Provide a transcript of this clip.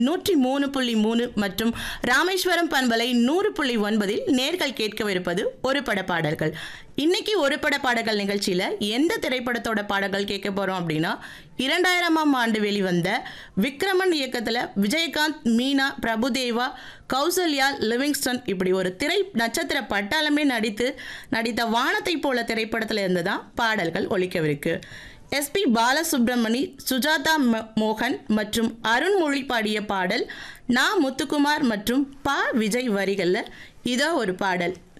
நூற்றி மூணு புள்ளி மூணு மற்றும் ராமேஸ்வரம் பண்பலை நூறு புள்ளி ஒன்பதில் நேர்கள் கேட்கவிருப்பது ஒரு பட பாடல்கள் இன்னைக்கு ஒரு பட பாடல்கள் நிகழ்ச்சியில் எந்த திரைப்படத்தோட பாடல்கள் கேட்க போகிறோம் அப்படின்னா இரண்டாயிரமாம் ஆண்டு வெளிவந்த விக்ரமன் இயக்கத்தில் விஜயகாந்த் மீனா பிரபுதேவா கௌசல்யா லிவிங்ஸ்டன் இப்படி ஒரு திரை நட்சத்திர பட்டாளமே நடித்து நடித்த வானத்தை போல திரைப்படத்தில் இருந்து தான் பாடல்கள் ஒலிக்கவிருக்கு எஸ்பி பாலசுப்ரமணி சுஜாதா ம- மோகன் மற்றும் அருண்மொழி பாடிய பாடல் நா முத்துக்குமார் மற்றும் பா விஜய் வரிகளில் இதோ ஒரு பாடல்